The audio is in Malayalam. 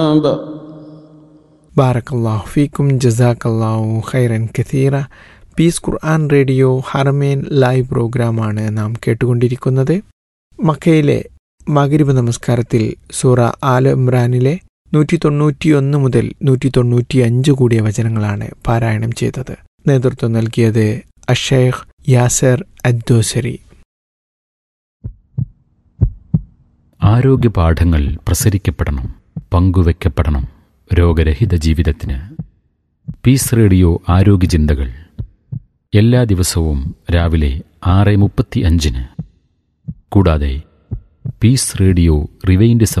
ബാറക്കല്ലാഹു ഫീക്കും ജസാക്കല്ലാഹു ഖൈറൻ കഥീറ peace Quran radio Haramain live പ്രോഗ്രാമാണ് നാം കേട്ടുകൊണ്ടിരിക്കുന്നത് മക്കയിലെ മകരിബ് നമസ്കാരത്തിൽ സൂറ ആല ഇമ്രാനിലെ നൂറ്റി തൊണ്ണൂറ്റിയൊന്ന് മുതൽ നൂറ്റി തൊണ്ണൂറ്റി അഞ്ച് കൂടിയ വചനങ്ങളാണ് പാരായണം ചെയ്തത് നേതൃത്വം നൽകിയത് അഷേഖ് യാസർ അദ്ദോസരി ആരോഗ്യ പാഠങ്ങൾ പ്രസരിക്കപ്പെടണം പങ്കുവെക്കപ്പെടണം രോഗരഹിത ജീവിതത്തിന് പീസ് റേഡിയോ ആരോഗ്യ ചിന്തകൾ എല്ലാ ദിവസവും രാവിലെ ആറ് മുപ്പത്തി അഞ്ചിന് കൂടാതെ പീസ് റേഡിയോ റിവൈൻഡ്